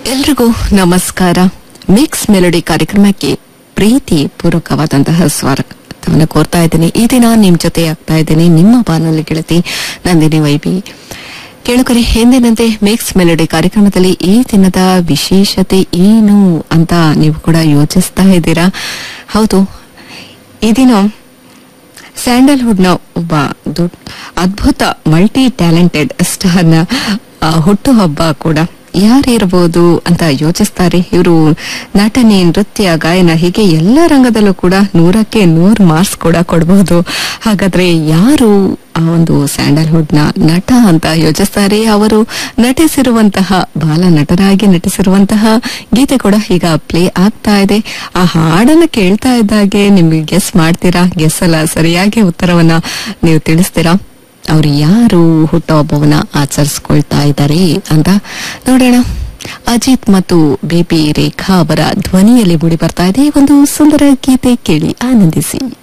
ಎಲ್ರಿಗೂ ನಮಸ್ಕಾರ mix melody ಕಾರ್ಯಕ್ರಮಕ್ಕೆ ಪ್ರೀತಿ ಪೂರ್ವಕವಾದಂತಹ ಸ್ವಾಗತವನ್ನು ಕೋರ್ತಾ ಇದ್ದೀನಿ ಈ ದಿನ ನಿಮ್ ಜೊತೆ ಆಗ್ತಾ ಇದ್ದೀನಿ ನಿಮ್ಮ ಬಾನಲ್ಲಿ ಗೆಳತಿ ನಂದಿನಿ ವೈಬಿ ಕೇಳುಕರೆ ಎಂದಿನಂತೆ ಮಿಕ್ಸ್ ಮೆಲೋಡಿ ಕಾರ್ಯಕ್ರಮದಲ್ಲಿ ಈ ದಿನದ ವಿಶೇಷತೆ ಏನು ಅಂತ ನೀವು ಕೂಡ ಯೋಚಿಸ್ತಾ ಇದ್ದೀರಾ ಹೌದು ಈ ದಿನ ಸ್ಯಾಂಡಲ್ವುಡ್ನ ಒಬ್ಬ ದೊಡ್ಡ ಅದ್ಭುತ ಮಲ್ಟಿ ಟ್ಯಾಲೆಂಟೆಡ್ ಸ್ಟಾರ್ನ ಆ, ಹುಟ್ಟುಹಬ್ಬ ಕೂಡ ಯಾರಿರ್ಬೋದು ಅಂತ ಯೋಚಿಸ್ತಾರೆ ಇವರು ನಟನೆ ನೃತ್ಯ ಗಾಯನ ಹೀಗೆ ಎಲ್ಲ ರಂಗದಲ್ಲೂ ಕೂಡ ನೂರಕ್ಕೆ ನೂರ್ ಮಾರ್ಕ್ಸ್ ಕೂಡ ಕೊಡಬಹುದು ಹಾಗಾದ್ರೆ ಯಾರು ಆ ಒಂದು ಸ್ಯಾಂಡಲ್ವುಡ್ನ ನಟ ಅಂತ ಯೋಚಿಸ್ತಾರೆ ಅವರು ನಟಿಸಿರುವಂತಹ ಬಾಲ ನಟರಾಗಿ ನಟಿಸಿರುವಂತಹ ಗೀತೆ ಕೂಡ ಈಗ ಪ್ಲೇ ಆಗ್ತಾ ಇದೆ ಆ ಹಾಡನ್ನ ಕೇಳ್ತಾ ಇದ್ದಾಗೆ ನಿಮ್ಗೆ ಗೆಸ್ ಮಾಡ್ತೀರಾ ಗೆಸ್ ಅಲ್ಲ ಸರಿಯಾಗಿ ಉತ್ತರವನ್ನ ನೀವು ತಿಳಿಸ್ತೀರಾ ಅವ್ರು ಯಾರು ಹುಟ್ಟುಹಬ್ಬವನ್ನ ಆಚರಿಸ್ಕೊಳ್ತಾ ಇದ್ದಾರೆ ಅಂತ ನೋಡೋಣ ಅಜಿತ್ ಮತ್ತು ಬೇಬಿ ರೇಖಾ ಅವರ ಧ್ವನಿಯಲ್ಲಿ ಮೂಡಿ ಬರ್ತಾ ಇದೆ ಈ ಒಂದು ಸುಂದರ ಗೀತೆ ಕೇಳಿ ಆನಂದಿಸಿ